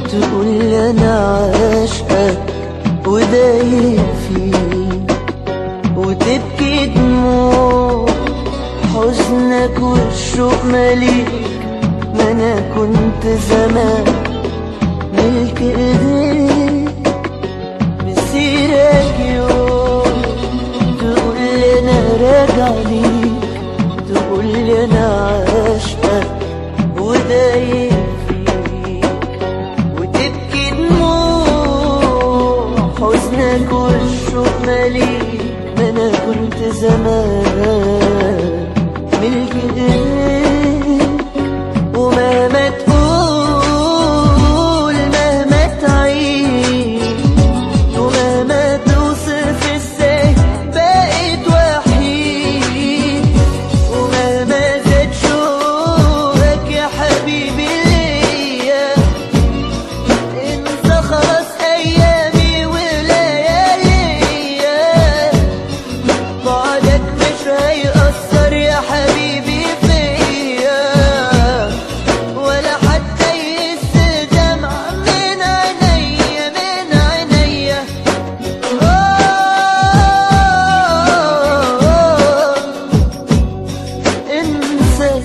تقول لي انا عاشقك ودايق فيك وتبكي دموع حزنك والشوق مليك ما انا كنت زمان ملك ايديك مسيرك يوم تقول لي انا راجع ليك تقول لي انا عاشقك ودايق فيك وتبكي دموع حزنك والشوق مليك ما انا كنت زمان ملك ايديك ومهما تقول مهما تعيش ومهما توصف ازاي بقيت وحيد ومهما زاد شوقك يا حبيبي ليا انسى خلاص ايامي ولياليا بعدك مش هيأثر يا حبيبي فيا ولا حتى يهز دمع من عينيا من عينيا آه انسى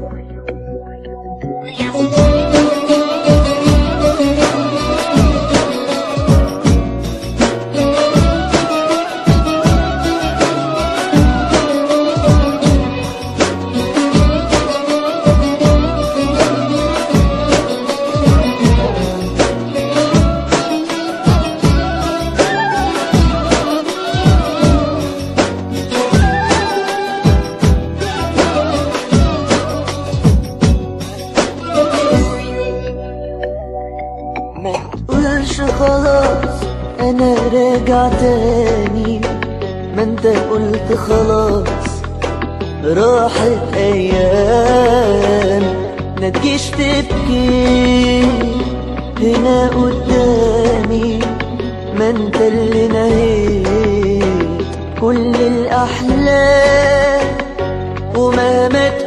ما تقولش خلاص انا راجع تاني ما انت قلت خلاص راحت ايام ما تجيش تبكي هنا قدامي ما انت اللي نهيت كل الاحلام ومهما تقول